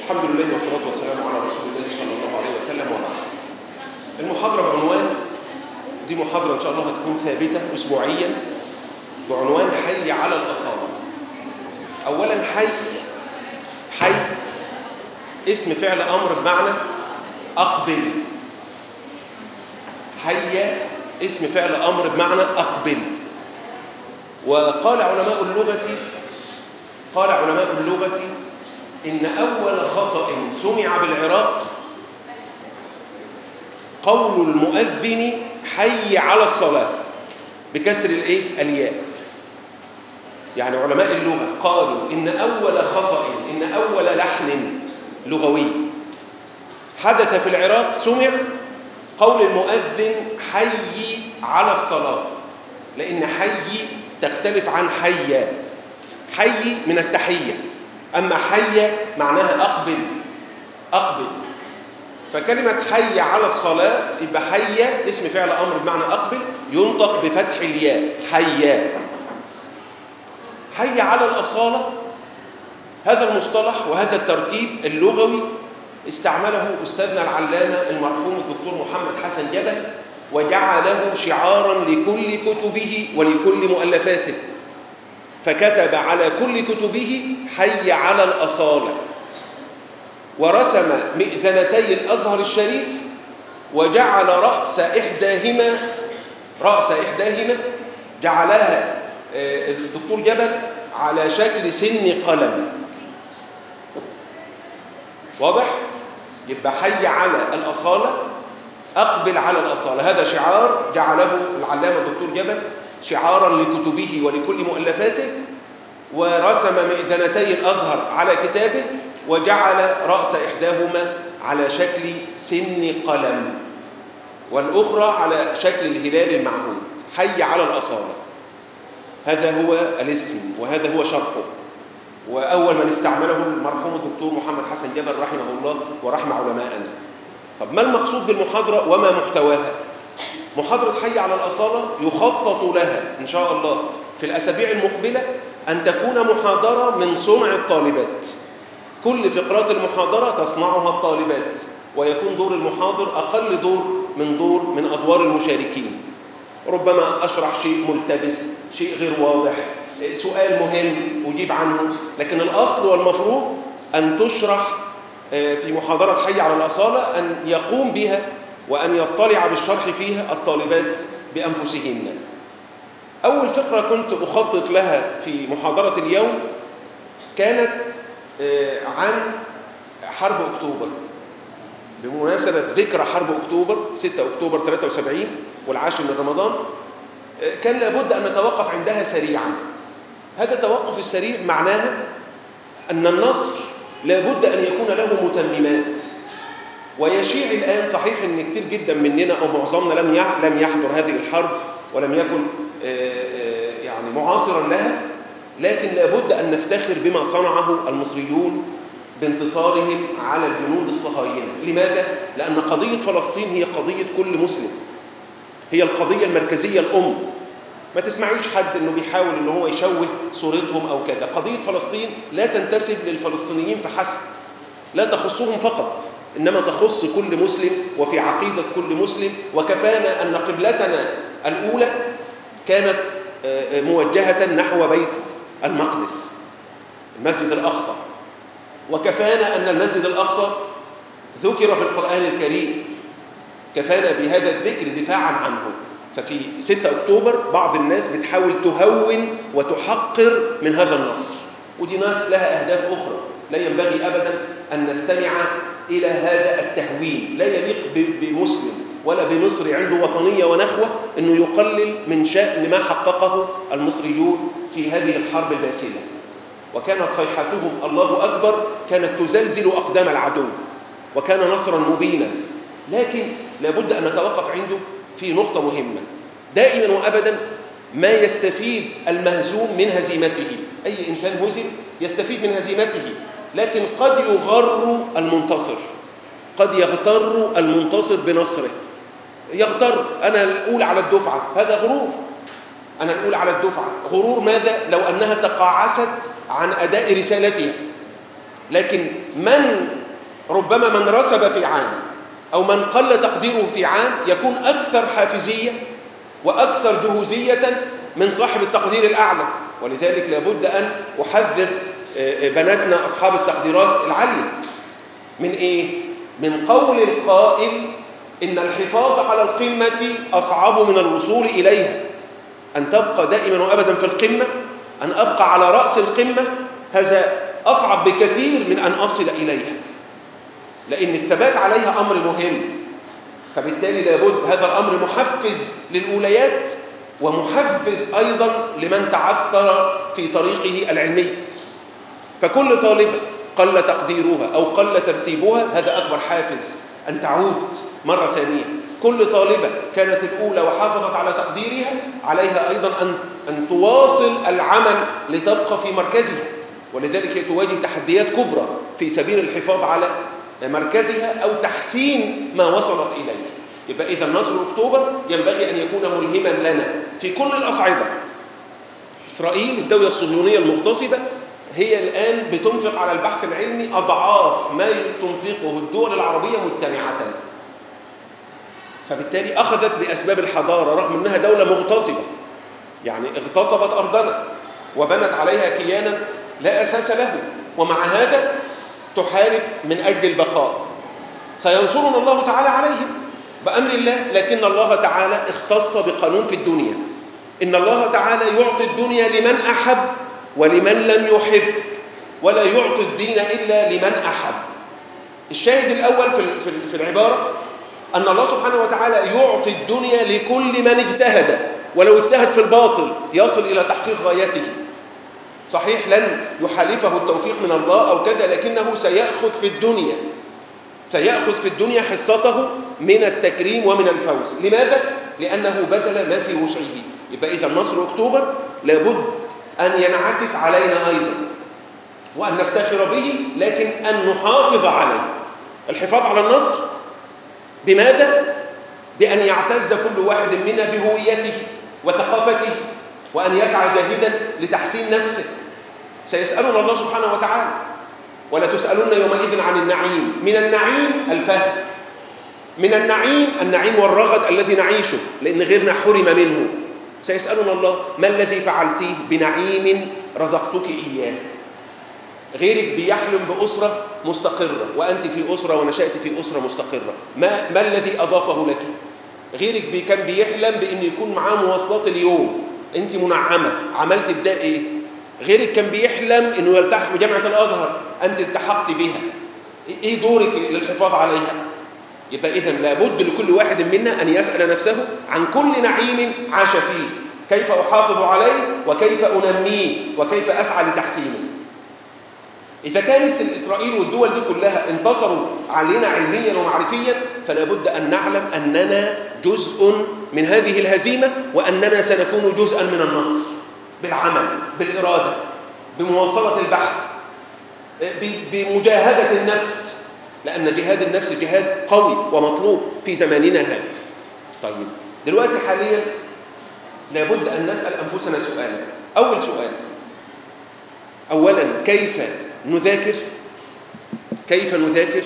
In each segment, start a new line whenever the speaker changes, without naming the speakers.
الحمد لله والصلاة والسلام على رسول الله صلى الله عليه وسلم وبعد المحاضرة بعنوان دي محاضرة إن شاء الله هتكون ثابتة أسبوعيا بعنوان حي على الأصالة أولا حي حي اسم فعل أمر بمعنى أقبل حي اسم فعل أمر بمعنى أقبل وقال علماء اللغة قال علماء اللغة إن أول خطأ سمع بالعراق قول المؤذن حي على الصلاة بكسر الايه الياء يعني علماء اللغة قالوا إن أول خطأ إن أول لحن لغوي حدث في العراق سمع قول المؤذن حي على الصلاة لأن حي تختلف عن حي حي من التحية أما حي معناها أقبل أقبل فكلمة حي على الصلاة يبقى حي اسم فعل أمر بمعنى أقبل ينطق بفتح الياء حي حي على الأصالة هذا المصطلح وهذا التركيب اللغوي استعمله أستاذنا العلامة المرحوم الدكتور محمد حسن جبل وجعله شعارا لكل كتبه ولكل مؤلفاته فكتب على كل كتبه حي على الأصالة ورسم مئذنتي الأزهر الشريف وجعل رأس إحداهما رأس إحداهما جعلها الدكتور جبل على شكل سن قلم واضح؟ يبقى حي على الأصالة أقبل على الأصالة هذا شعار جعله العلامة الدكتور جبل شعارا لكتبه ولكل مؤلفاته ورسم مئذنتي الأزهر على كتابه وجعل رأس إحداهما على شكل سن قلم والأخرى على شكل الهلال المعهود حي على الأصالة هذا هو الاسم وهذا هو شرحه وأول من استعمله المرحوم الدكتور محمد حسن جبل رحمه الله ورحم علماءنا طب ما المقصود بالمحاضرة وما محتواها محاضرة حي على الأصالة يخطط لها إن شاء الله في الأسابيع المقبلة أن تكون محاضرة من صنع الطالبات كل فقرات المحاضرة تصنعها الطالبات ويكون دور المحاضر أقل دور من دور من أدوار المشاركين ربما أشرح شيء ملتبس شيء غير واضح سؤال مهم أجيب عنه لكن الأصل والمفروض أن تشرح في محاضرة حي على الأصالة أن يقوم بها وأن يطلع بالشرح فيها الطالبات بأنفسهن أول فقرة كنت أخطط لها في محاضرة اليوم كانت عن حرب أكتوبر بمناسبة ذكرى حرب أكتوبر 6 أكتوبر 73 والعاشر من رمضان كان لابد أن نتوقف عندها سريعا هذا التوقف السريع معناها أن النصر لابد أن يكون له متممات ويشيع الآن صحيح أن كتير جدا مننا أو معظمنا لم لم يحضر هذه الحرب ولم يكن يعني معاصرا لها لكن لابد أن نفتخر بما صنعه المصريون بانتصارهم على الجنود الصهاينة لماذا؟ لأن قضية فلسطين هي قضية كل مسلم هي القضية المركزية الأم ما تسمعيش حد أنه بيحاول أنه هو يشوه صورتهم أو كذا قضية فلسطين لا تنتسب للفلسطينيين فحسب لا تخصهم فقط إنما تخص كل مسلم وفي عقيدة كل مسلم وكفانا أن قبلتنا الأولى كانت موجهة نحو بيت المقدس المسجد الأقصى وكفانا أن المسجد الأقصى ذكر في القرآن الكريم كفانا بهذا الذكر دفاعا عنه ففي 6 أكتوبر بعض الناس بتحاول تهون وتحقر من هذا النصر ودي ناس لها أهداف أخرى لا ينبغي أبدا أن نستمع إلى هذا التهوين لا يليق بمسلم ولا بمصري عنده وطنية ونخوة أنه يقلل من شأن ما حققه المصريون في هذه الحرب الباسلة وكانت صيحتهم الله أكبر كانت تزلزل أقدام العدو وكان نصرا مبينا لكن لابد أن نتوقف عنده في نقطة مهمة دائما وأبدا ما يستفيد المهزوم من هزيمته أي إنسان هزم يستفيد من هزيمته لكن قد يغر المنتصر قد يغتر المنتصر بنصره يغتر أنا الأولى على الدفعة هذا غرور أنا الأولى على الدفعة غرور ماذا؟ لو أنها تقاعست عن أداء رسالتها لكن من ربما من رسب في عام أو من قل تقديره في عام يكون أكثر حافزية وأكثر جهوزية من صاحب التقدير الأعلى ولذلك لابد أن أحذر بناتنا أصحاب التقديرات العالية من إيه؟ من قول القائل إن الحفاظ على القمة أصعب من الوصول إليها أن تبقى دائما وأبدا في القمة أن أبقى على رأس القمة هذا أصعب بكثير من أن أصل إليها لأن الثبات عليها أمر مهم فبالتالي لابد هذا الأمر محفز للأوليات ومحفز أيضا لمن تعثر في طريقه العلمي فكل طالبة قل تقديرها أو قل ترتيبها هذا أكبر حافز أن تعود مرة ثانية كل طالبة كانت الأولى وحافظت على تقديرها عليها أيضا أن, أن تواصل العمل لتبقى في مركزها ولذلك هي تواجه تحديات كبرى في سبيل الحفاظ على مركزها أو تحسين ما وصلت إليه يبقى إذا نصر أكتوبر ينبغي أن يكون ملهما لنا في كل الأصعدة إسرائيل الدولة الصهيونية المغتصبة هي الآن بتنفق على البحث العلمي أضعاف ما تنفقه الدول العربية مجتمعة فبالتالي أخذت بأسباب الحضارة رغم أنها دولة مغتصبة يعني اغتصبت أرضنا وبنت عليها كيانا لا أساس له ومع هذا تحارب من أجل البقاء سينصرنا الله تعالى عليهم بأمر الله لكن الله تعالى اختص بقانون في الدنيا إن الله تعالى يعطي الدنيا لمن أحب ولمن لم يحب ولا يعطي الدين إلا لمن أحب الشاهد الأول في في العبارة أن الله سبحانه وتعالى يعطي الدنيا لكل من اجتهد ولو اجتهد في الباطل يصل إلى تحقيق غايته صحيح لن يحالفه التوفيق من الله أو كذا لكنه سيأخذ في الدنيا سيأخذ في الدنيا حصته من التكريم ومن الفوز لماذا؟ لأنه بذل ما في وسعه يبقى إذا نصر أكتوبر لابد أن ينعكس علينا أيضا وأن نفتخر به لكن أن نحافظ عليه الحفاظ على النصر بماذا؟ بأن يعتز كل واحد منا بهويته وثقافته وأن يسعى جاهدا لتحسين نفسه سيسألنا الله سبحانه وتعالى ولا تسألون يومئذ عن النعيم من النعيم الفهم من النعيم النعيم والرغد الذي نعيشه لأن غيرنا حرم منه سيسألنا الله ما الذي فعلتيه بنعيم رزقتك إياه غيرك بيحلم بأسرة مستقرة وأنت في أسرة ونشأت في أسرة مستقرة ما, ما الذي أضافه لك غيرك كان بيحلم بأن يكون معاه مواصلات اليوم أنت منعمة عملت بده إيه غيرك كان بيحلم أنه يلتحق بجامعة الأزهر أنت التحقت بها إيه دورك للحفاظ عليها يبقى إذا لابد لكل واحد منا أن يسأل نفسه عن كل نعيم عاش فيه كيف أحافظ عليه وكيف أنميه وكيف أسعى لتحسينه إذا كانت إسرائيل والدول دي كلها انتصروا علينا علميا ومعرفيا فلا بد أن نعلم أننا جزء من هذه الهزيمة وأننا سنكون جزءا من النصر بالعمل بالإرادة بمواصلة البحث بمجاهدة النفس لأن جهاد النفس جهاد قوي ومطلوب في زماننا هذا طيب دلوقتي حاليا لابد أن نسأل أنفسنا سؤالا أول سؤال أولا كيف نذاكر كيف نذاكر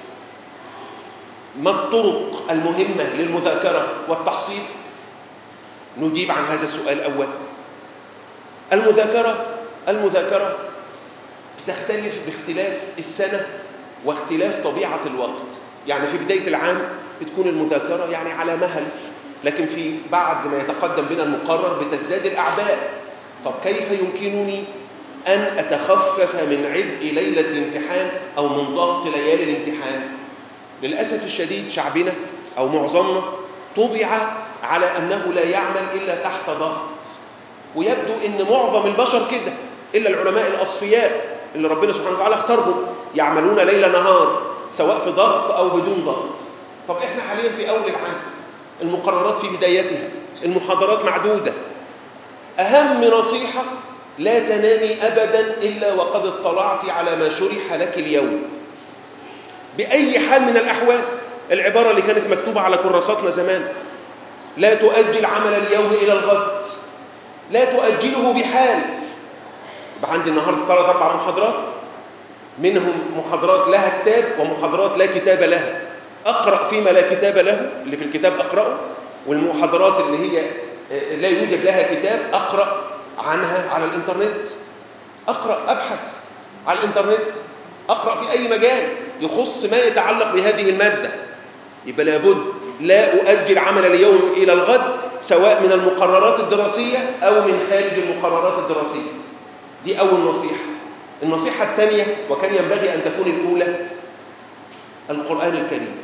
ما الطرق المهمة للمذاكرة والتحصيل نجيب عن هذا السؤال أول المذاكرة المذاكرة بتختلف باختلاف السنة واختلاف طبيعة الوقت يعني في بداية العام بتكون المذاكرة يعني على مهل لكن في بعد ما يتقدم بنا المقرر بتزداد الأعباء طب كيف يمكنني أن أتخفف من عبء ليلة الامتحان أو من ضغط ليالي الامتحان للأسف الشديد شعبنا أو معظمنا طبع على أنه لا يعمل إلا تحت ضغط ويبدو أن معظم البشر كده إلا العلماء الأصفياء اللي ربنا سبحانه وتعالى اختارهم يعملون ليل نهار سواء في ضغط أو بدون ضغط طب إحنا حاليا في أول العام المقررات في بدايتها المحاضرات معدودة أهم نصيحة لا تنامي أبدا إلا وقد اطلعت على ما شرح لك اليوم بأي حال من الأحوال العبارة اللي كانت مكتوبة على كراساتنا زمان لا تؤجل عمل اليوم إلى الغد لا تؤجله بحال يبقى عندي النهارده ثلاث أربع محاضرات منهم محاضرات لها كتاب ومحاضرات لا كتاب لها أقرأ فيما لا كتاب له اللي في الكتاب أقرأه والمحاضرات اللي هي لا يوجد لها كتاب أقرأ عنها على الإنترنت أقرأ أبحث على الإنترنت أقرأ في أي مجال يخص ما يتعلق بهذه المادة يبقى لابد لا أؤجل عمل اليوم إلى الغد سواء من المقررات الدراسية أو من خارج المقررات الدراسية دي أول نصيحة النصيحة الثانية وكان ينبغي أن تكون الأولى القرآن الكريم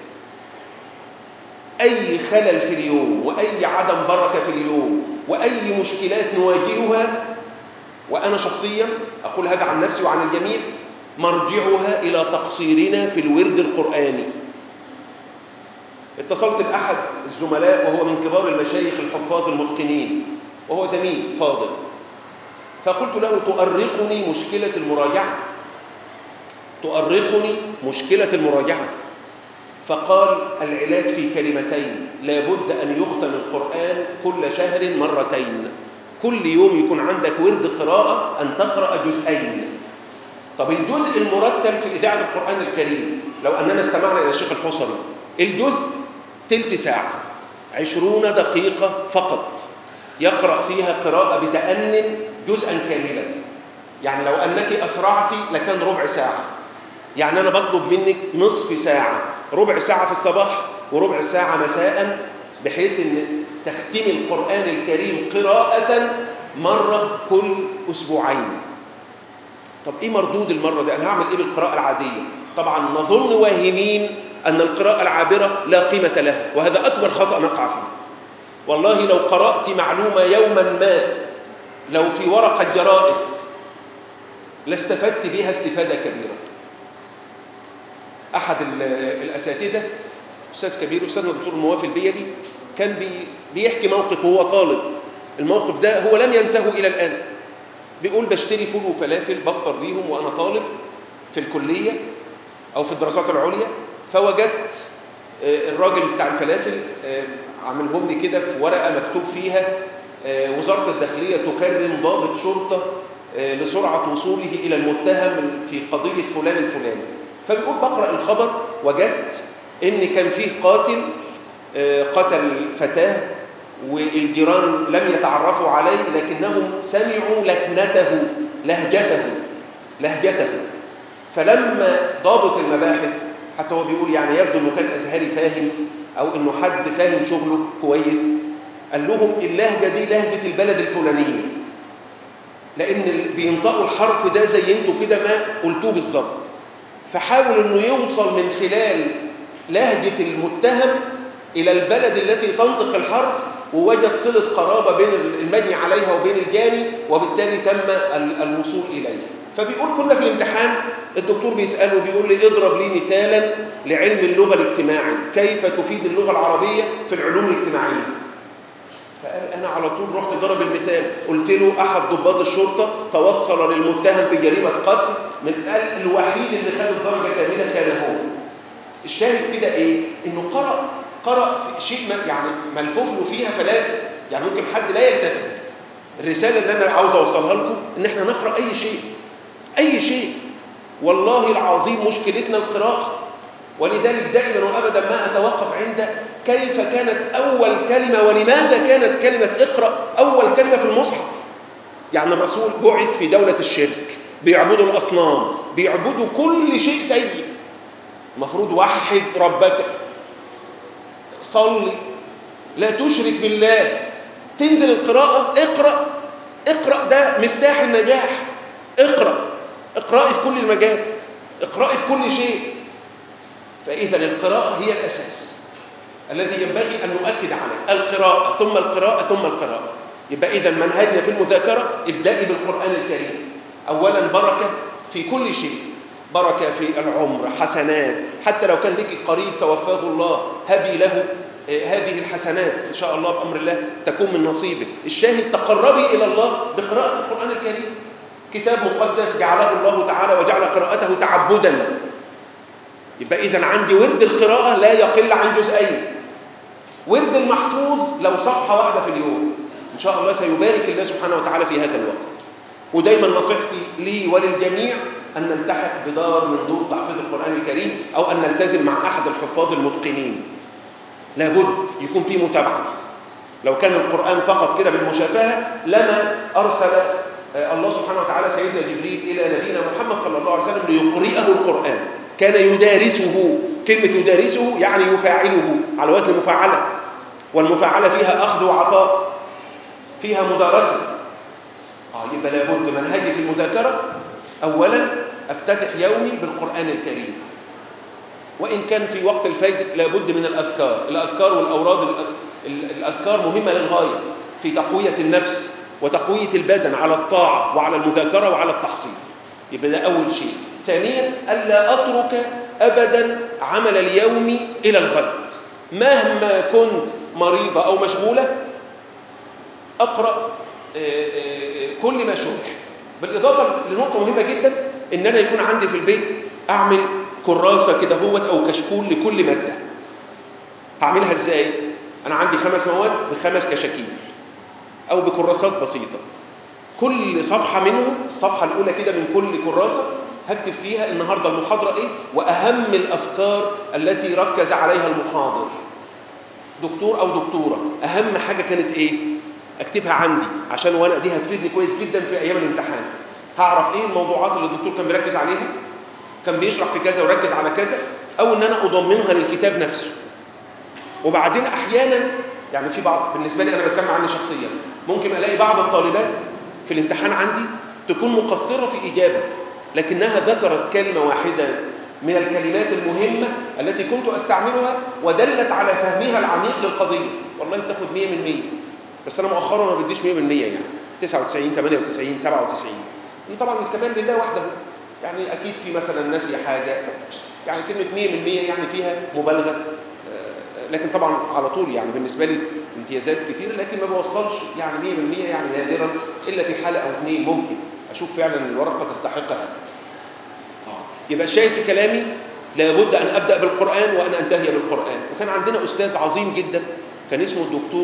أي خلل في اليوم وأي عدم بركة في اليوم وأي مشكلات نواجهها وأنا شخصيا أقول هذا عن نفسي وعن الجميع مرجعها إلى تقصيرنا في الورد القرآني اتصلت بأحد الزملاء وهو من كبار المشايخ الحفاظ المتقنين وهو زميل فاضل فقلت له تؤرقني مشكلة المراجعة تؤرقني مشكلة المراجعة فقال العلاج في كلمتين لابد أن يختم القرآن كل شهر مرتين كل يوم يكون عندك ورد قراءة أن تقرأ جزئين طب الجزء المرتل في إذاعة القرآن الكريم لو أننا استمعنا إلى الشيخ الحصري الجزء تلت ساعة عشرون دقيقة فقط يقرأ فيها قراءة بتأن جزءا كاملا يعني لو أنك أسرعت لكان ربع ساعة يعني أنا بطلب منك نصف ساعة ربع ساعة في الصباح وربع ساعة مساء بحيث أن تختم القرآن الكريم قراءة مرة كل أسبوعين طب إيه مردود المرة دي؟ أنا هعمل إيه بالقراءة العادية؟ طبعا نظن واهمين أن القراءة العابرة لا قيمة لها وهذا أكبر خطأ نقع فيه والله لو قرأت معلومة يوما ما لو في ورقة جرائد لاستفدت بها استفادة كبيرة أحد الأساتذة أستاذ كبير أستاذنا الدكتور الموافي البيلي كان بي بيحكي موقف وهو طالب الموقف ده هو لم ينساه إلى الآن بيقول بشتري فول وفلافل بفطر بيهم وأنا طالب في الكلية أو في الدراسات العليا فوجدت الراجل بتاع الفلافل عاملهم لي كده في ورقة مكتوب فيها وزارة الداخلية تكرم ضابط شرطة لسرعة وصوله إلى المتهم في قضية فلان الفلاني فبيقول بقرأ الخبر وجدت إن كان فيه قاتل قتل فتاة والجيران لم يتعرفوا عليه لكنهم سمعوا لكنته لهجته لهجته فلما ضابط المباحث حتى هو بيقول يعني يبدو انه كان ازهري فاهم او انه حد فاهم شغله كويس قال لهم اللهجه دي لهجه البلد الفلانيه لان بينطقوا الحرف ده زي انتوا كده ما قلتوه بالظبط فحاول انه يوصل من خلال لهجه المتهم الى البلد التي تنطق الحرف ووجد صله قرابه بين المجني عليها وبين الجاني وبالتالي تم الوصول اليه فبيقول كنا في الامتحان الدكتور بيسأله بيقول لي اضرب لي مثالا لعلم اللغة الاجتماعي كيف تفيد اللغة العربية في العلوم الاجتماعية فقال أنا على طول رحت ضرب المثال قلت له أحد ضباط الشرطة توصل للمتهم في جريمة قتل من قال الوحيد اللي خد الدرجة كاملة كان هو الشاهد كده إيه؟ إنه قرأ قرأ في شيء يعني ملفوف له فيها فلافل يعني ممكن حد لا يلتفت الرسالة اللي أنا عاوز أوصلها لكم إن إحنا نقرأ أي شيء أي شيء والله العظيم مشكلتنا القراءة ولذلك دائما وأبدا ما أتوقف عند كيف كانت أول كلمة ولماذا كانت كلمة اقرأ أول كلمة في المصحف يعني الرسول بعث في دولة الشرك بيعبدوا الأصنام بيعبدوا كل شيء سيء المفروض وحد ربك صلي لا تشرك بالله تنزل القراءة اقرأ اقرأ ده مفتاح النجاح اقرأ اقرأي في كل المجال اقرأي في كل شيء فإذا القراءة هي الأساس الذي ينبغي أن نؤكد عليه القراءة ثم القراءة ثم القراءة يبقى إذا منهجنا في المذاكرة ابدأي بالقرآن الكريم أولا بركة في كل شيء بركة في العمر حسنات حتى لو كان لك قريب توفاه الله هبي له هذه الحسنات إن شاء الله بأمر الله تكون من نصيبك الشاهد تقربي إلى الله بقراءة القرآن الكريم كتاب مقدس جعله الله تعالى وجعل قراءته تعبدا يبقى إذا عندي ورد القراءة لا يقل عن جزئين ورد المحفوظ لو صفحة واحدة في اليوم إن شاء الله سيبارك الله سبحانه وتعالى في هذا الوقت ودايما نصيحتي لي وللجميع أن نلتحق بدار من دور تحفيظ القرآن الكريم أو أن نلتزم مع أحد الحفاظ المتقنين لابد يكون في متابعة لو كان القرآن فقط كده بالمشافهة لما أرسل الله سبحانه وتعالى سيدنا جبريل إلى نبينا محمد صلى الله عليه وسلم ليقرئه القرآن كان يدارسه كلمة يدارسه يعني يفاعله على وزن مفاعلة والمفاعلة فيها أخذ وعطاء فيها مدارسة آه يبقى لابد منهجي في المذاكرة أولا أفتتح يومي بالقرآن الكريم وإن كان في وقت الفجر لابد من الأذكار الأذكار والأوراد الأذكار مهمة للغاية في تقوية النفس وتقوية البدن على الطاعة وعلى المذاكرة وعلى التحصيل يبقى ده أول شيء ثانيا ألا أترك أبدا عمل اليوم إلى الغد مهما كنت مريضة أو مشغولة أقرأ كل ما شرح بالإضافة لنقطة مهمة جدا إن أنا يكون عندي في البيت أعمل كراسة كده هوت أو كشكول لكل مادة هعملها إزاي؟ أنا عندي خمس مواد بخمس كشاكيل أو بكراسات بسيطة كل صفحة منهم الصفحة الأولى كده من كل كراسة هكتب فيها النهاردة المحاضرة إيه وأهم الأفكار التي ركز عليها المحاضر دكتور أو دكتورة أهم حاجة كانت إيه أكتبها عندي عشان وأنا دي هتفيدني كويس جدا في أيام الامتحان هعرف إيه الموضوعات اللي الدكتور كان بيركز عليها كان بيشرح في كذا وركز على كذا أو إن أنا أضمنها للكتاب نفسه وبعدين أحيانا يعني في بعض بالنسبة لي أنا بتكلم عني شخصيا ممكن ألاقي بعض الطالبات في الامتحان عندي تكون مقصرة في إجابة لكنها ذكرت كلمة واحدة من الكلمات المهمة التي كنت أستعملها ودلت على فهمها العميق للقضية والله بتاخد 100 من 100 بس أنا مؤخرا ما بديش 100 من 100 يعني 99 98 97 طبعا الكمال لله وحده يعني أكيد في مثلا نسي حاجة يعني كلمة 100 من 100 يعني فيها مبالغة لكن طبعا على طول يعني بالنسبة لي امتيازات كتير لكن ما بوصلش يعني 100 من 100 يعني نادرا إلا في حالة أو اثنين ممكن أشوف فعلا الورقة تستحق هذا يبقى الشاهد في كلامي لابد أن أبدأ بالقرآن وأن أنتهي بالقرآن وكان عندنا أستاذ عظيم جدا كان اسمه الدكتور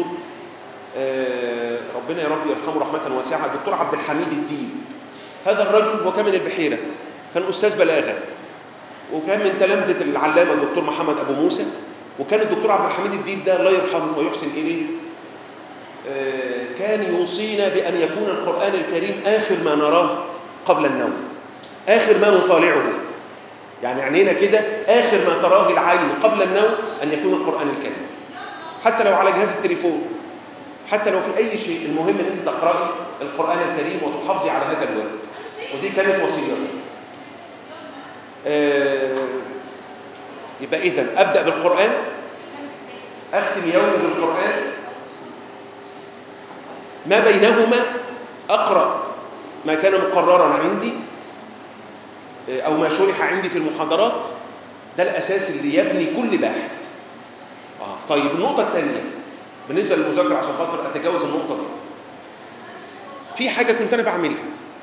آه ربنا يا رب يرحمه رحمة واسعة الدكتور عبد الحميد الدين هذا الرجل وكان من البحيرة كان أستاذ بلاغة وكان من تلامذة العلامة الدكتور محمد أبو موسى وكان الدكتور عبد الحميد الدين ده الله يرحمه ويحسن إليه آه كان يوصينا بأن يكون القرآن الكريم آخر ما نراه قبل النوم آخر ما نطالعه يعني عينينا كده آخر ما تراه العين قبل النوم أن يكون القرآن الكريم حتى لو على جهاز التليفون حتى لو في أي شيء المهم أن أنت تقرأي القرآن الكريم وتحافظي على هذا الورد ودي كانت وصيتي آه يبقى إذا أبدأ بالقرآن أختم يومي بالقرآن ما بينهما أقرأ ما كان مقررا عندي أو ما شرح عندي في المحاضرات ده الأساس اللي يبني كل باحث آه. طيب النقطة الثانية بالنسبة للمذاكرة عشان خاطر أتجاوز النقطة دي في حاجة كنت أنا بعملها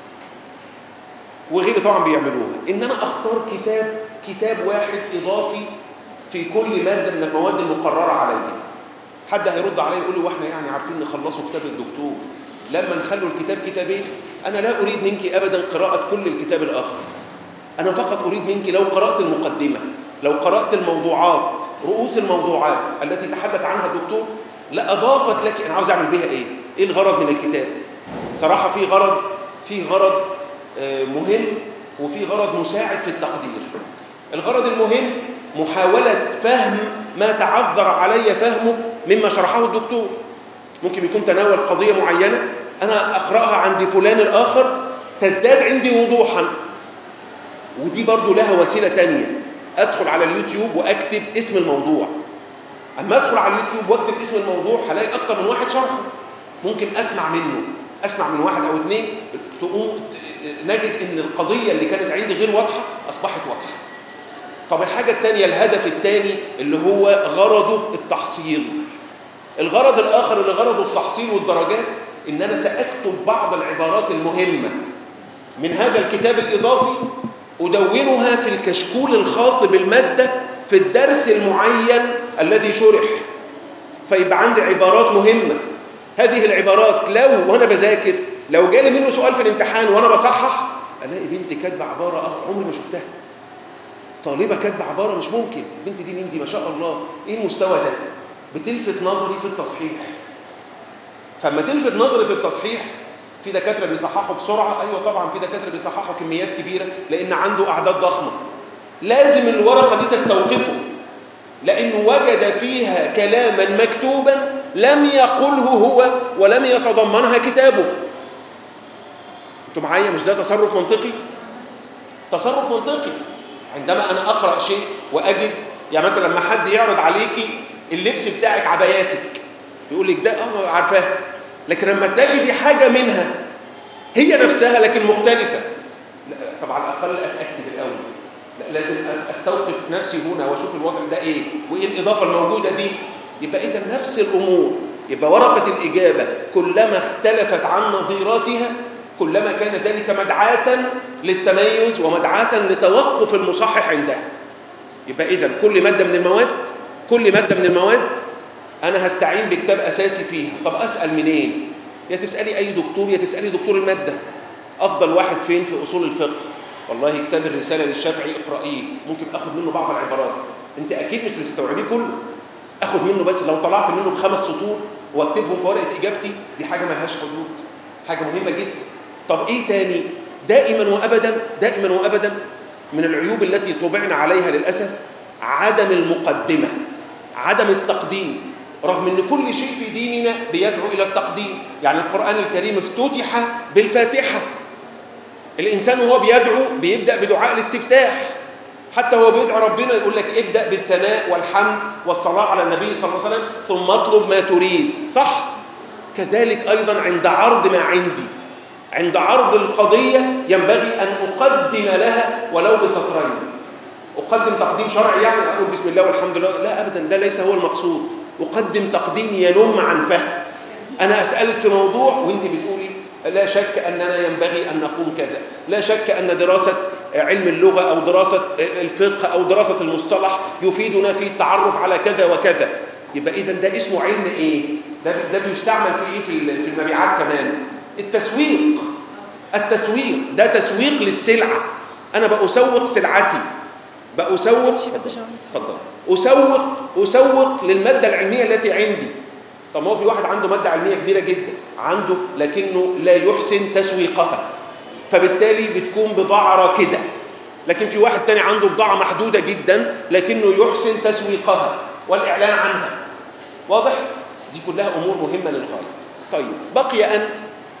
وغيري طبعا بيعملوها إن أنا أختار كتاب كتاب واحد إضافي في كل مادة من المواد المقررة عليا حد هيرد عليا يقول لي واحنا يعني عارفين نخلصوا كتاب الدكتور لما نخلوا الكتاب كتابين أنا لا أريد منك أبدا قراءة كل الكتاب الآخر أنا فقط أريد منك لو قرأت المقدمة لو قرأت الموضوعات رؤوس الموضوعات التي تحدث عنها الدكتور لا أضافت لك أنا عاوز أعمل بها إيه؟ إيه الغرض من الكتاب؟ صراحة في غرض في غرض مهم وفي غرض مساعد في التقدير الغرض المهم محاولة فهم ما تعذر علي فهمه مما شرحه الدكتور ممكن يكون تناول قضية معينة أنا أقرأها عند فلان الآخر تزداد عندي وضوحا ودي برضو لها وسيلة تانية أدخل على اليوتيوب وأكتب اسم الموضوع أما أدخل على اليوتيوب وأكتب اسم الموضوع هلاقي أكتر من واحد شرحه ممكن أسمع منه أسمع من واحد أو اثنين تقوم نجد إن القضية اللي كانت عندي غير واضحة أصبحت واضحة طب الحاجة الثانية الهدف الثاني اللي هو غرضه التحصيل الغرض الآخر اللي غرضه التحصيل والدرجات إن أنا سأكتب بعض العبارات المهمة من هذا الكتاب الإضافي أدونها في الكشكول الخاص بالمادة في الدرس المعين الذي شرح فيبقى عندي عبارات مهمة هذه العبارات لو وأنا بذاكر لو جالي منه سؤال في الامتحان وأنا بصحح الاقي بنت كاتبه عباره اه عمري ما شفتها طالبه كاتبه عباره مش ممكن البنت دي مين دي ما شاء الله ايه المستوى ده بتلفت نظري في التصحيح فلما تلفت نظري في التصحيح في دكاتره بيصححوا بسرعه ايوه طبعا في دكاتره بيصححوا كميات كبيره لان عنده اعداد ضخمه لازم الورقه دي تستوقفه لانه وجد فيها كلاما مكتوبا لم يقله هو ولم يتضمنها كتابه انتوا معايا مش ده تصرف منطقي تصرف منطقي عندما انا اقرا شيء واجد يعني مثلا لما حد يعرض عليكي اللبس بتاعك عباياتك يقول لك ده اه عارفاه لكن لما تجدي حاجه منها هي نفسها لكن مختلفه لا طب على الاقل اتاكد الاول لا لازم استوقف نفسي هنا واشوف الوضع ده ايه وايه الاضافه الموجوده دي يبقى اذا نفس الامور يبقى ورقه الاجابه كلما اختلفت عن نظيراتها كلما كان ذلك مدعاة للتميز ومدعاة لتوقف المصحح عندها يبقى إذا كل مادة من المواد كل مادة من المواد أنا هستعين بكتاب أساسي فيها طب أسأل منين؟ يا تسألي أي دكتور يا تسألي دكتور المادة أفضل واحد فين في أصول الفقه والله كتاب الرسالة للشافعي اقرأيه ممكن أخذ منه بعض العبارات أنت أكيد مش هتستوعبيه كله أخذ منه بس لو طلعت منه بخمس سطور واكتبهم في ورقة إجابتي دي حاجة ملهاش حدود حاجة مهمة جدا طب ايه تاني دائما وابدا دائما وابدا من العيوب التي طبعنا عليها للاسف عدم المقدمه عدم التقديم رغم ان كل شيء في ديننا بيدعو الى التقديم يعني القران الكريم افتتح بالفاتحه الانسان وهو بيدعو بيبدا بدعاء الاستفتاح حتى هو بيدعو ربنا يقول لك ابدا بالثناء والحمد والصلاه على النبي صلى الله عليه وسلم ثم اطلب ما تريد صح كذلك ايضا عند عرض ما عندي عند عرض القضية ينبغي أن أقدم لها ولو بسطرين أقدم تقديم شرعي يعني أقول بسم الله والحمد لله لا أبدا ده ليس هو المقصود أقدم تقديم ينم عن فهم أنا أسألك في موضوع وأنت بتقولي لا شك أننا ينبغي أن نقوم كذا لا شك أن دراسة علم اللغة أو دراسة الفقه أو دراسة المصطلح يفيدنا في التعرف على كذا وكذا يبقى إذا ده اسمه علم إيه؟ ده ده بيستعمل في إيه في المبيعات كمان التسويق التسويق ده تسويق للسلعة أنا بأسوق سلعتي بأسوق اتفضل أسوق أسوق للمادة العلمية التي عندي طب ما هو في واحد عنده مادة علمية كبيرة جدا عنده لكنه لا يحسن تسويقها فبالتالي بتكون بضاعة راكدة لكن في واحد تاني عنده بضاعة محدودة جدا لكنه يحسن تسويقها والإعلان عنها واضح؟ دي كلها أمور مهمة للغاية طيب بقي أن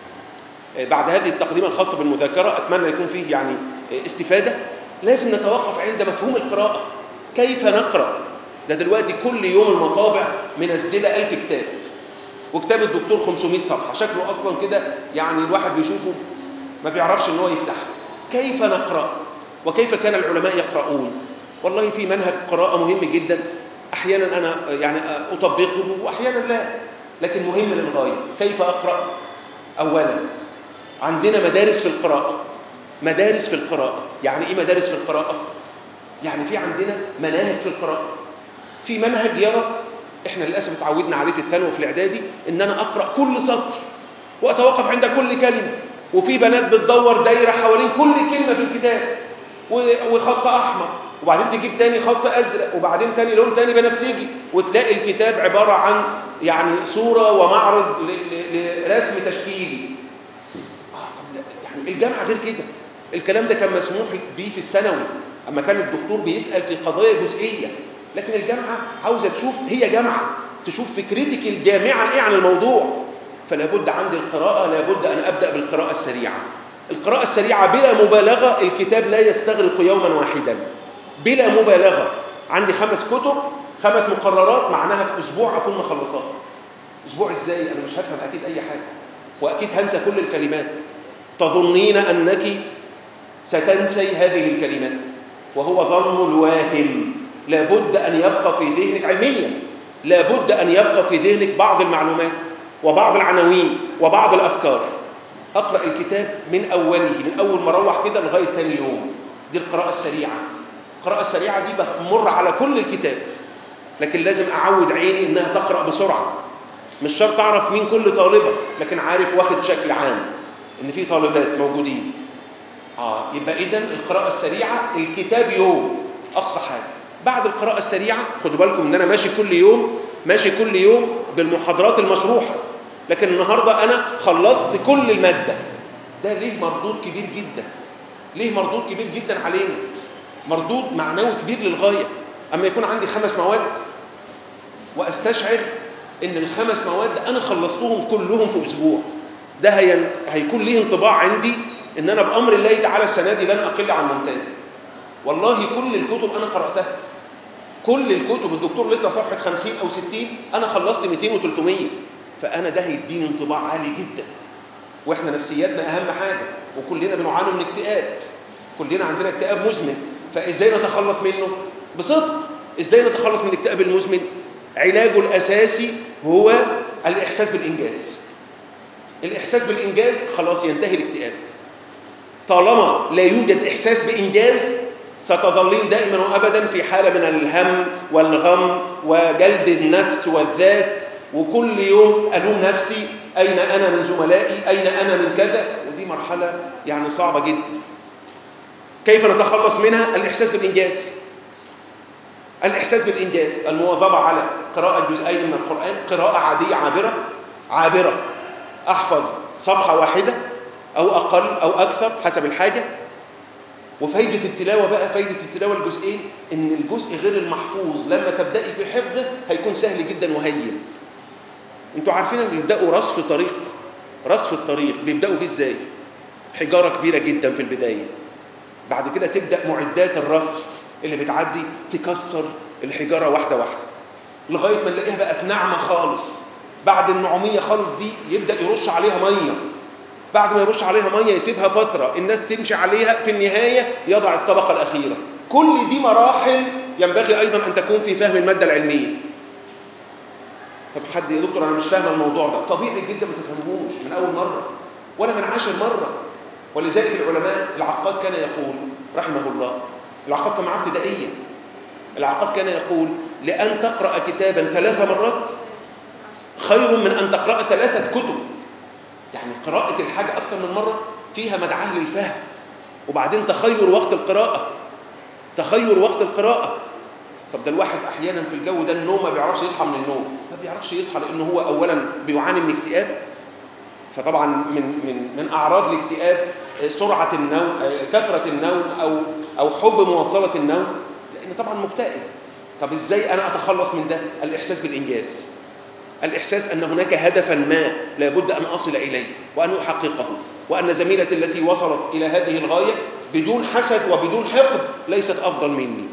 بعد هذه التقديمة الخاصة بالمذاكرة أتمنى يكون فيه يعني استفادة لازم نتوقف عند مفهوم القراءة كيف نقرأ ده دلوقتي كل يوم المطابع منزلة ألف كتاب وكتاب الدكتور 500 صفحة شكله أصلا كده يعني الواحد بيشوفه ما بيعرفش ان هو يفتحه كيف نقرأ وكيف كان العلماء يقرؤون والله في منهج قراءة مهم جدا أحيانا أنا يعني أطبقه وأحيانا لا لكن مهم للغاية كيف أقرأ أولا عندنا مدارس في القراءة مدارس في القراءة يعني إيه مدارس في القراءة؟ يعني في عندنا مناهج في القراءة في منهج يرى احنا للأسف اتعودنا عليه في الثانوي وفي الإعدادي إن أنا أقرأ كل سطر وأتوقف عند كل كلمة وفي بنات بتدور دايرة حوالين كل كلمة في الكتاب وخط أحمر وبعدين تجيب تاني خط أزرق وبعدين تاني لون تاني بنفسجي وتلاقي الكتاب عبارة عن يعني صورة ومعرض لرسم تشكيلي يعني الجامعة غير كده الكلام ده كان مسموح بيه في الثانوي اما كان الدكتور بيسأل في قضايا جزئية لكن الجامعة عاوزة تشوف هي جامعة تشوف فكرتك الجامعة ايه عن الموضوع فلا بد عندي القراءة لا بد أن أبدأ بالقراءة السريعة القراءة السريعة بلا مبالغة الكتاب لا يستغرق يوما واحدا بلا مبالغة عندي خمس كتب خمس مقررات معناها في أسبوع أكون مخلصاها أسبوع إزاي؟ أنا مش هفهم أكيد أي حاجة وأكيد هنسى كل الكلمات تظنين أنك ستنسي هذه الكلمات وهو ظن الواهم لابد أن يبقى في ذهنك علميا لابد أن يبقى في ذهنك بعض المعلومات وبعض العناوين وبعض الأفكار أقرأ الكتاب من أوله من أول ما أروح كده لغاية تاني يوم دي القراءة السريعة القراءة السريعة دي بمر على كل الكتاب لكن لازم أعود عيني إنها تقرأ بسرعة مش شرط أعرف مين كل طالبة لكن عارف واخد شكل عام إن في طالبات موجودين اه يبقى اذا القراءه السريعه الكتاب يوم اقصى حاجه بعد القراءه السريعه خدوا بالكم ان انا ماشي كل يوم ماشي كل يوم بالمحاضرات المشروحه لكن النهارده انا خلصت كل الماده ده ليه مردود كبير جدا ليه مردود كبير جدا علينا مردود معنوي كبير للغايه اما يكون عندي خمس مواد واستشعر ان الخمس مواد انا خلصتهم كلهم في اسبوع ده هي... هيكون ليه انطباع عندي ان انا بامر الله تعالى السنه دي لن اقل عن ممتاز والله كل الكتب انا قراتها كل الكتب الدكتور لسه صفحه 50 او 60 انا خلصت 200 و300 فانا ده هيديني انطباع عالي جدا واحنا نفسياتنا اهم حاجه وكلنا بنعاني من اكتئاب كلنا عندنا اكتئاب مزمن فازاي نتخلص منه بصدق ازاي نتخلص من الاكتئاب المزمن علاجه الاساسي هو الاحساس بالانجاز الاحساس بالانجاز خلاص ينتهي الاكتئاب طالما لا يوجد احساس بانجاز ستظلين دائما وابدا في حاله من الهم والغم وجلد النفس والذات وكل يوم الوم نفسي اين انا من زملائي اين انا من كذا ودي مرحله يعني صعبه جدا كيف نتخلص منها الاحساس بالانجاز الاحساس بالانجاز المواظبه على قراءه جزئين من القران قراءه عاديه عابره عابره احفظ صفحه واحده او اقل او اكثر حسب الحاجه وفايده التلاوه بقى فايده التلاوه الجزئين ان الجزء غير المحفوظ لما تبداي في حفظه هيكون سهل جدا وهين انتوا عارفين ان بيبداوا رصف طريق رصف الطريق بيبداوا فيه ازاي حجاره كبيره جدا في البدايه بعد كده تبدا معدات الرصف اللي بتعدي تكسر الحجاره واحده واحده لغايه ما نلاقيها بقت ناعمه خالص بعد النعوميه خالص دي يبدا يرش عليها ميه بعد ما يرش عليها ميه يسيبها فتره الناس تمشي عليها في النهايه يضع الطبقه الاخيره كل دي مراحل ينبغي ايضا ان تكون في فهم الماده العلميه طب حد يا دكتور انا مش فاهم الموضوع ده طبيعي جدا ما تفهمهوش من اول مره ولا من عاشر مره ولذلك العلماء العقاد كان يقول رحمه الله العقاد كان معاه ابتدائيه العقاد كان يقول لان تقرا كتابا ثلاث مرات خير من ان تقرا ثلاثه كتب يعني قراءه الحاجه اكثر من مره فيها مدعاه للفهم وبعدين تخير وقت القراءه تخير وقت القراءه طب ده الواحد احيانا في الجو ده النوم ما بيعرفش يصحى من النوم ما بيعرفش يصحى لانه هو اولا بيعاني من اكتئاب فطبعا من من من اعراض الاكتئاب سرعه النوم كثره النوم او او حب مواصله النوم لان طبعا مكتئب طب ازاي انا اتخلص من ده الاحساس بالانجاز الاحساس ان هناك هدفا ما لابد ان اصل اليه وان احققه وان زميلتي التي وصلت الى هذه الغايه بدون حسد وبدون حقد ليست افضل مني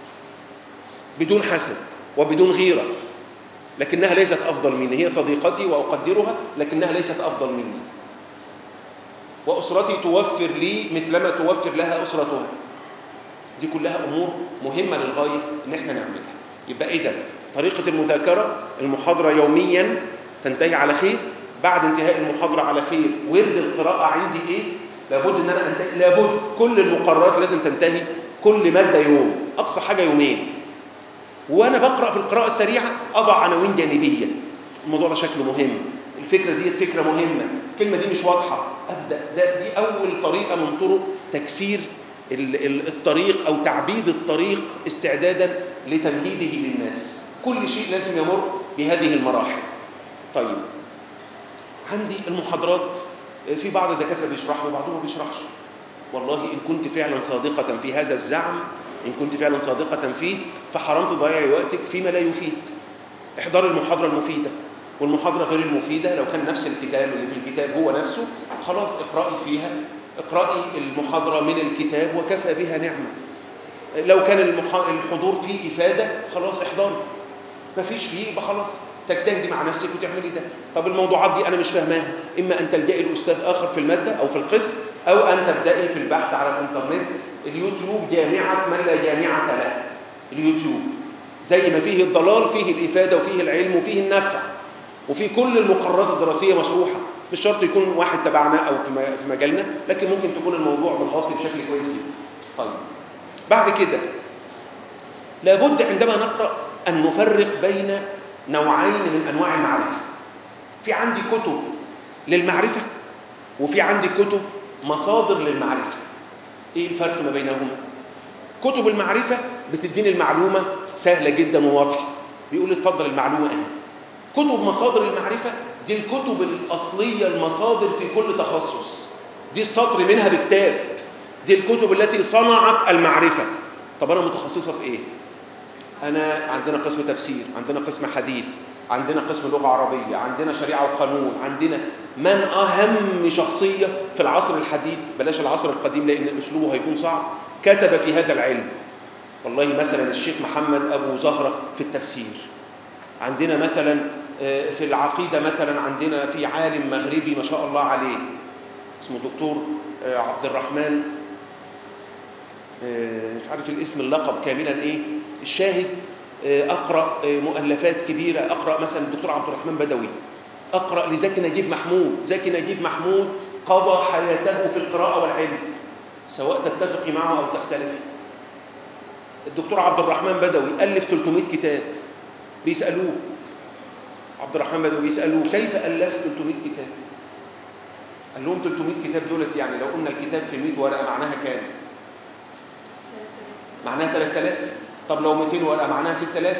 بدون حسد وبدون غيره لكنها ليست افضل مني هي صديقتي واقدرها لكنها ليست افضل مني واسرتي توفر لي مثلما توفر لها اسرتها دي كلها امور مهمه للغايه ان احنا نعملها يبقى اذا طريقه المذاكره المحاضره يوميا تنتهي على خير بعد انتهاء المحاضره على خير ورد القراءه عندي ايه لابد ان انا انتهي لابد كل المقررات لازم تنتهي كل ماده يوم اقصى حاجه يومين وانا بقرا في القراءه السريعه اضع عناوين جانبيه الموضوع ده شكله مهم الفكره دي فكره مهمه الكلمه دي مش واضحه ابدا ده دي اول طريقه من طرق تكسير الطريق او تعبيد الطريق استعدادا لتمهيده للناس كل شيء لازم يمر بهذه المراحل طيب عندي المحاضرات في بعض الدكاتره بيشرحوا وبعضهم ما بيشرحش والله ان كنت فعلا صادقه في هذا الزعم ان كنت فعلا صادقه فيه فحرام تضيعي وقتك فيما لا يفيد احضري المحاضره المفيده والمحاضره غير المفيده لو كان نفس الكتاب اللي في الكتاب هو نفسه خلاص اقرأي فيها اقرأي المحاضره من الكتاب وكفى بها نعمه لو كان الحضور فيه افاده خلاص احضري مفيش فيه يبقى خلاص تجتهدي مع نفسك وتعملي ده طب الموضوعات دي انا مش فاهماها اما ان تلجئي لاستاذ اخر في الماده او في القسم او ان تبداي في البحث على الانترنت اليوتيوب جامعه من لا جامعه له اليوتيوب زي ما فيه الضلال فيه الافاده وفيه العلم وفيه النفع وفي كل المقررات الدراسيه مشروحه مش شرط يكون واحد تبعنا او في مجالنا لكن ممكن تكون الموضوع متغطي بشكل كويس جدا طيب بعد كده لابد عندما نقرا ان نفرق بين نوعين من انواع المعرفه في عندي كتب للمعرفه وفي عندي كتب مصادر للمعرفه ايه الفرق ما بينهما كتب المعرفه بتديني المعلومه سهله جدا وواضحه بيقول لي اتفضل المعلومه اهي كتب مصادر المعرفه دي الكتب الاصليه المصادر في كل تخصص دي السطر منها بكتاب دي الكتب التي صنعت المعرفه طب انا متخصصه في ايه انا عندنا قسم تفسير عندنا قسم حديث عندنا قسم لغه عربيه عندنا شريعه وقانون عندنا من اهم شخصيه في العصر الحديث بلاش العصر القديم لان اسلوبه هيكون صعب كتب في هذا العلم والله مثلا الشيخ محمد ابو زهره في التفسير عندنا مثلا في العقيده مثلا عندنا في عالم مغربي ما شاء الله عليه اسمه دكتور عبد الرحمن مش عارف الاسم اللقب كاملا ايه الشاهد اقرا مؤلفات كبيره اقرا مثلا الدكتور عبد الرحمن بدوي اقرا لزكي نجيب محمود زكي نجيب محمود قضى حياته في القراءه والعلم سواء تتفقي معه او تختلفي الدكتور عبد الرحمن بدوي الف 300 كتاب بيسالوه عبد الرحمن بدوي بيسالوه كيف الفت 300 كتاب قال لهم 300 كتاب دولت يعني لو قلنا الكتاب في 100 ورقه معناها كام معناها 3000 طب لو 200 ورقه معناها 6000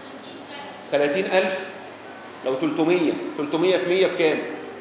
30000 لو 300 300 في 100 بكام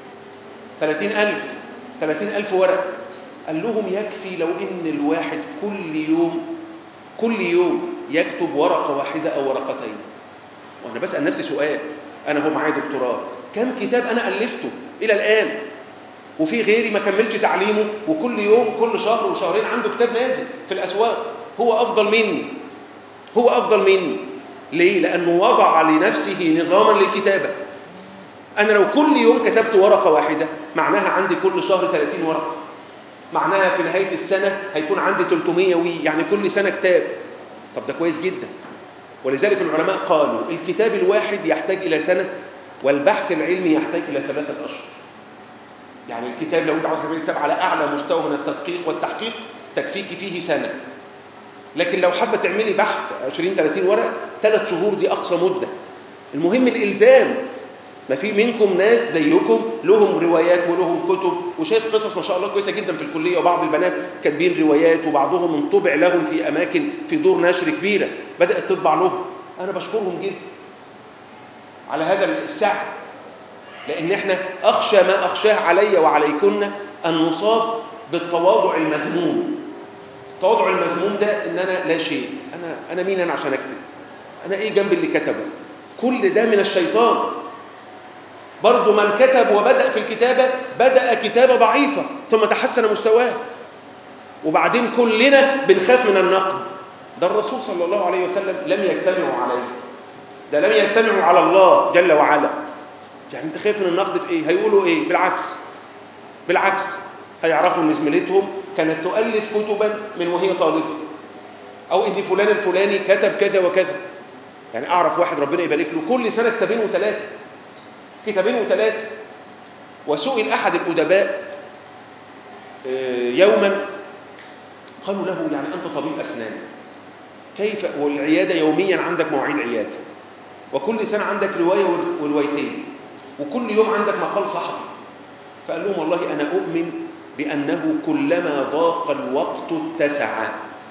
30000 30000 ورقه قال لهم يكفي لو ان الواحد كل يوم كل يوم يكتب ورقه واحده او ورقتين وانا بسال نفسي سؤال انا هو معايا دكتوراه كم كتاب انا الفته الى الان وفي غيري ما كملش تعليمه وكل يوم كل شهر وشهرين عنده كتاب نازل في الاسواق هو افضل مني هو افضل مني ليه لانه وضع لنفسه نظاما للكتابه انا لو كل يوم كتبت ورقه واحده معناها عندي كل شهر 30 ورقه معناها في نهايه السنه هيكون عندي 300 وي يعني كل سنه كتاب طب ده كويس جدا ولذلك العلماء قالوا الكتاب الواحد يحتاج الى سنه والبحث العلمي يحتاج الى ثلاثه اشهر يعني الكتاب لو انت عاوز تعمل كتاب على اعلى مستوى من التدقيق والتحقيق تكفيك فيه سنه لكن لو حابه تعملي بحث 20 30 ورقه ثلاث شهور دي اقصى مده المهم الالزام ما في منكم ناس زيكم لهم روايات ولهم كتب وشايف قصص ما شاء الله كويسه جدا في الكليه وبعض البنات كاتبين روايات وبعضهم انطبع لهم في اماكن في دور نشر كبيره بدات تطبع لهم انا بشكرهم جدا على هذا السعي لان احنا اخشى ما اخشاه علي وعليكن ان نصاب بالتواضع المذموم التواضع المذموم ده ان انا لا شيء انا انا مين انا عشان اكتب انا ايه جنب اللي كتبه كل ده من الشيطان برضه من كتب وبدأ في الكتابة بدأ كتابة ضعيفة ثم تحسن مستواه وبعدين كلنا بنخاف من النقد ده الرسول صلى الله عليه وسلم لم يجتمعوا عليه ده لم يجتمعوا على الله جل وعلا يعني انت خايف من النقد في ايه هيقولوا ايه بالعكس بالعكس هيعرفوا ان زميلتهم كانت تؤلف كتبا من وهي طالبه او ان فلان الفلاني كتب كذا وكذا يعني اعرف واحد ربنا يبارك له كل سنه كتابين وثلاثه كتابين وثلاثه وسئل احد الادباء يوما قالوا له يعني انت طبيب اسنان كيف والعياده يوميا عندك مواعيد عياده وكل سنه عندك روايه وروايتين وكل يوم عندك مقال صحفي فقال لهم والله انا اؤمن بانه كلما ضاق الوقت اتسع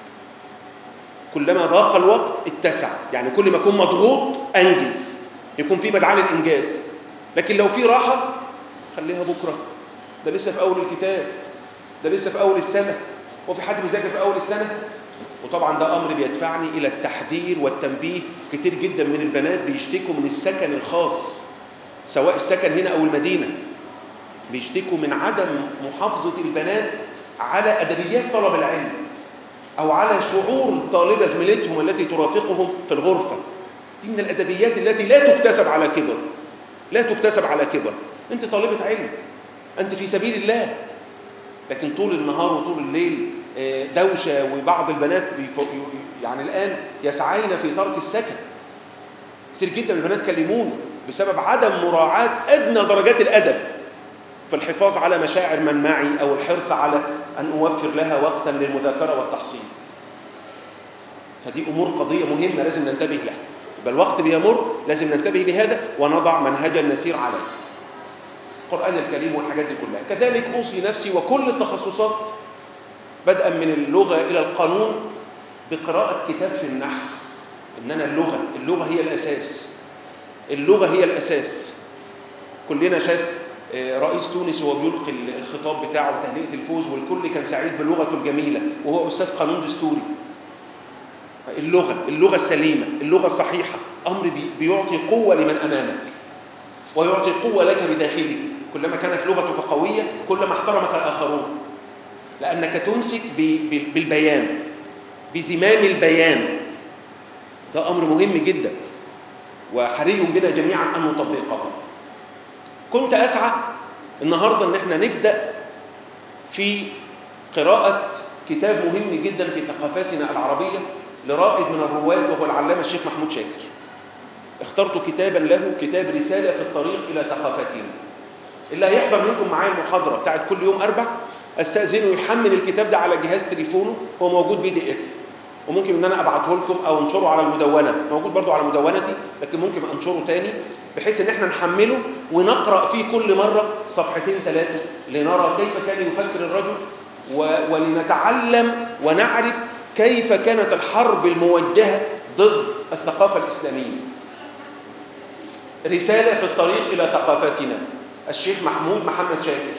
كلما ضاق الوقت اتسع يعني كل ما اكون مضغوط انجز يكون في بدعان الانجاز لكن لو في راحه خليها بكره ده لسه في اول الكتاب ده لسه في اول السنه وفي حد بيذاكر في اول السنه وطبعا ده امر بيدفعني الى التحذير والتنبيه كتير جدا من البنات بيشتكوا من السكن الخاص سواء السكن هنا او المدينه بيشتكوا من عدم محافظه البنات على ادبيات طلب العلم او على شعور الطالبه زميلتهم التي ترافقهم في الغرفه دي من الادبيات التي لا تكتسب على كبر لا تكتسب على كبر انت طالبه علم انت في سبيل الله لكن طول النهار وطول الليل دوشه وبعض البنات يعني الان يسعين في ترك السكن كتير جدا من البنات كلموني بسبب عدم مراعاه ادنى درجات الادب في الحفاظ على مشاعر من معي او الحرص على ان اوفر لها وقتا للمذاكره والتحصيل فدي امور قضيه مهمه لازم ننتبه لها يبقى الوقت بيمر لازم ننتبه لهذا ونضع منهجا نسير عليه القران الكريم والحاجات دي كلها كذلك اوصي نفسي وكل التخصصات بدءا من اللغة إلى القانون بقراءة كتاب في النحو إننا اللغة اللغة هي الأساس اللغة هي الأساس كلنا شاف رئيس تونس وهو بيلقي الخطاب بتاعه وتهنئة الفوز والكل كان سعيد بلغته الجميلة وهو أستاذ قانون دستوري اللغة اللغة السليمة اللغة الصحيحة أمر بيعطي قوة لمن أمامك ويعطي قوة لك بداخلك كلما كانت لغتك قوية كلما احترمك الآخرون لأنك تمسك بالبيان بزمام البيان ده أمر مهم جدا وحري بنا جميعا أن نطبقه كنت أسعى النهاردة أن احنا نبدأ في قراءة كتاب مهم جدا في ثقافتنا العربية لرائد من الرواد وهو العلامة الشيخ محمود شاكر اخترت كتابا له كتاب رسالة في الطريق إلى ثقافتنا اللي هيحضر منكم معايا المحاضرة بتاعت كل يوم أربع استأذنه يحمل الكتاب ده على جهاز تليفونه هو موجود بي دي اف وممكن ان انا ابعته لكم او انشره على المدونه موجود برضو على مدونتي لكن ممكن انشره تاني بحيث ان احنا نحمله ونقرا فيه كل مره صفحتين ثلاثه لنرى كيف كان يفكر الرجل و... ولنتعلم ونعرف كيف كانت الحرب الموجهه ضد الثقافه الاسلاميه رساله في الطريق الى ثقافتنا الشيخ محمود محمد شاكر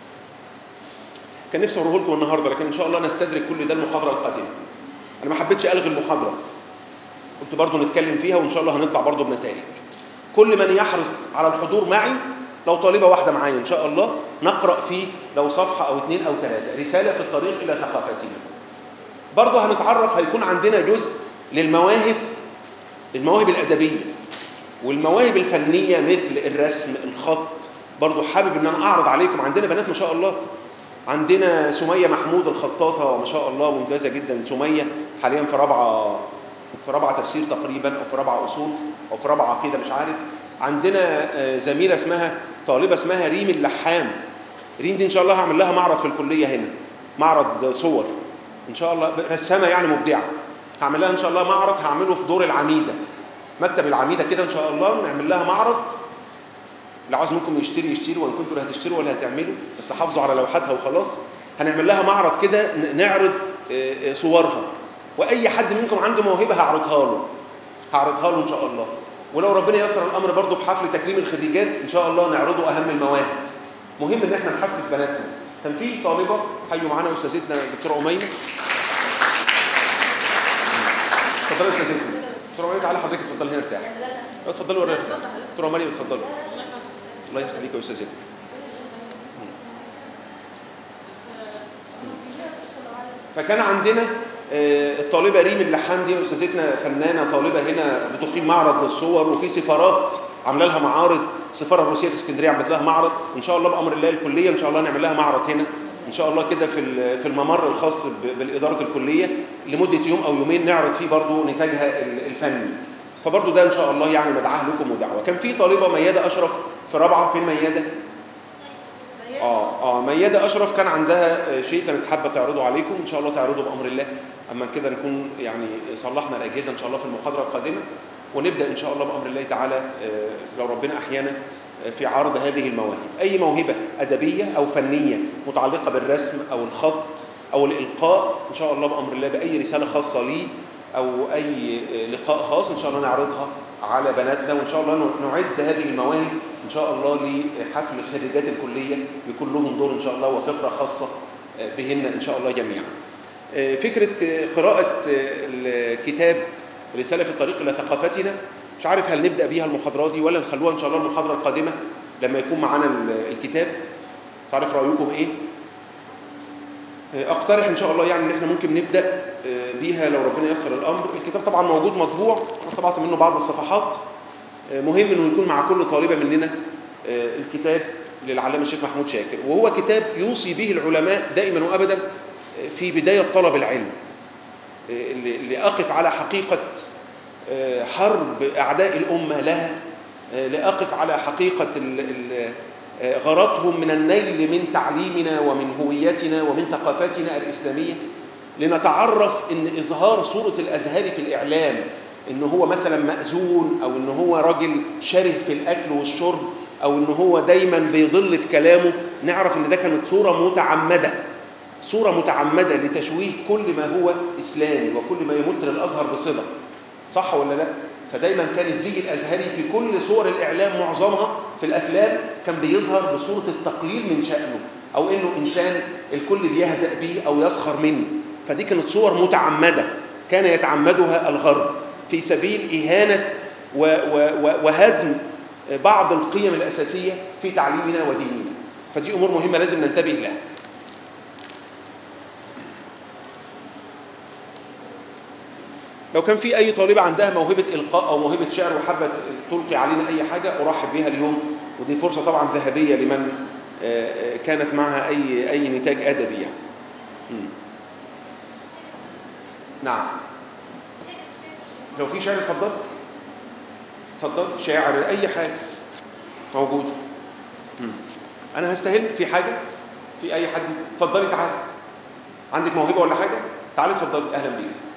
كان نفسي اوريه لكم النهارده لكن ان شاء الله نستدرك كل ده المحاضره القادمه انا ما حبيتش الغي المحاضره قلت برضه نتكلم فيها وان شاء الله هنطلع برضه بنتائج كل من يحرص على الحضور معي لو طالبه واحده معايا ان شاء الله نقرا فيه لو صفحه او اثنين او ثلاثه رساله في الطريق الى ثقافتنا برضه هنتعرف هيكون عندنا جزء للمواهب المواهب الادبيه والمواهب الفنيه مثل الرسم الخط برضه حابب ان انا اعرض عليكم عندنا بنات ما شاء الله عندنا سمية محمود الخطاطة ما شاء الله ممتازة جدا سمية حاليا في رابعة في رابعة تفسير تقريبا أو في رابعة أصول أو في رابعة عقيدة مش عارف عندنا زميلة اسمها طالبة اسمها ريم اللحام ريم دي إن شاء الله هعمل لها معرض في الكلية هنا معرض صور إن شاء الله رسامة يعني مبدعة هعمل لها إن شاء الله معرض هعمله في دور العميدة مكتب العميدة كده إن شاء الله نعمل لها معرض اللي عاوز منكم يشتري يشتري وان كنتوا لا هتشتروا ولا هتعملوا بس حافظوا على لوحاتها وخلاص هنعمل لها معرض كده نعرض صورها واي حد منكم عنده موهبه هعرضها له هعرضها له ان شاء الله ولو ربنا يسر الامر برضه في حفل تكريم الخريجات ان شاء الله نعرضه اهم المواهب مهم ان احنا نحفز بناتنا كان في طالبه حيوا معانا استاذتنا الدكتوره اميمه اتفضلي يا استاذتنا دكتوره اميمه تعالى حضرتك اتفضلي هنا ارتاحي اتفضلي ورا دكتوره مريم اتفضلي الله يخليك يا استاذ فكان عندنا الطالبه ريم اللحام دي استاذتنا فنانه طالبه هنا بتقيم معرض للصور وفي سفارات عامله لها معارض السفاره الروسيه في اسكندريه عملت لها معرض ان شاء الله بامر الله الكليه ان شاء الله نعمل لها معرض هنا ان شاء الله كده في في الممر الخاص بالاداره الكليه لمده يوم او يومين نعرض فيه برضو نتاجها الفني فبرضو ده ان شاء الله يعني ندعاه لكم ودعوه كان في طالبه مياده اشرف في رابعه فين مياده اه اه مياده اشرف كان عندها شيء كانت حابه تعرضه عليكم ان شاء الله تعرضه بامر الله اما كده نكون يعني صلحنا الاجهزه ان شاء الله في المحاضره القادمه ونبدا ان شاء الله بامر الله تعالى لو ربنا احيانا في عرض هذه المواهب اي موهبه ادبيه او فنيه متعلقه بالرسم او الخط او الالقاء ان شاء الله بامر الله باي رساله خاصه لي او اي لقاء خاص ان شاء الله نعرضها على بناتنا وان شاء الله نعد هذه المواهب ان شاء الله لحفل خريجات الكليه يكون لهم دور ان شاء الله وفقره خاصه بهن ان شاء الله جميعا. فكره قراءه الكتاب رساله في الطريق الى ثقافتنا مش عارف هل نبدا بيها المحاضرات دي ولا نخلوها ان شاء الله المحاضره القادمه لما يكون معانا الكتاب مش عارف رايكم ايه اقترح ان شاء الله يعني ان احنا ممكن نبدا بيها لو ربنا ييسر الامر الكتاب طبعا موجود مطبوع انا طبعت منه بعض الصفحات مهم انه يكون مع كل طالبه مننا الكتاب للعلامه الشيخ محمود شاكر وهو كتاب يوصي به العلماء دائما وابدا في بدايه طلب العلم لاقف على حقيقه حرب اعداء الامه لها لاقف على حقيقه غرضهم من النيل من تعليمنا ومن هويتنا ومن ثقافتنا الاسلاميه لنتعرف ان اظهار صوره الازهري في الاعلام ان هو مثلا مأذون او ان هو راجل شره في الاكل والشرب او ان هو دايما بيضل في كلامه نعرف ان ده كانت صوره متعمده صورة متعمدة لتشويه كل ما هو إسلامي وكل ما يمت للأزهر بصلة صح ولا لا؟ فدايما كان الزي الأزهري في كل صور الإعلام معظمها في الأفلام كان بيظهر بصورة التقليل من شأنه أو إنه إنسان الكل بيهزأ به أو يسخر منه فدي كانت صور متعمدة كان يتعمدها الغرب في سبيل إهانة و و و وهدم بعض القيم الأساسية في تعليمنا وديننا فدي أمور مهمة لازم ننتبه لها لو كان في أي طالبة عندها موهبة إلقاء أو موهبة شعر وحابة تلقي علينا أي حاجة أرحب بها اليوم ودي فرصة طبعا ذهبية لمن كانت معها أي أي نتاج أدبي يعني. مم. نعم. لو في شعر اتفضل. اتفضل شاعر أي حاجة موجودة. مم. أنا هستهل في حاجة؟ في أي حد؟ اتفضلي تعالي. عندك موهبة ولا حاجة؟ تعالي اتفضلي أهلا بيك.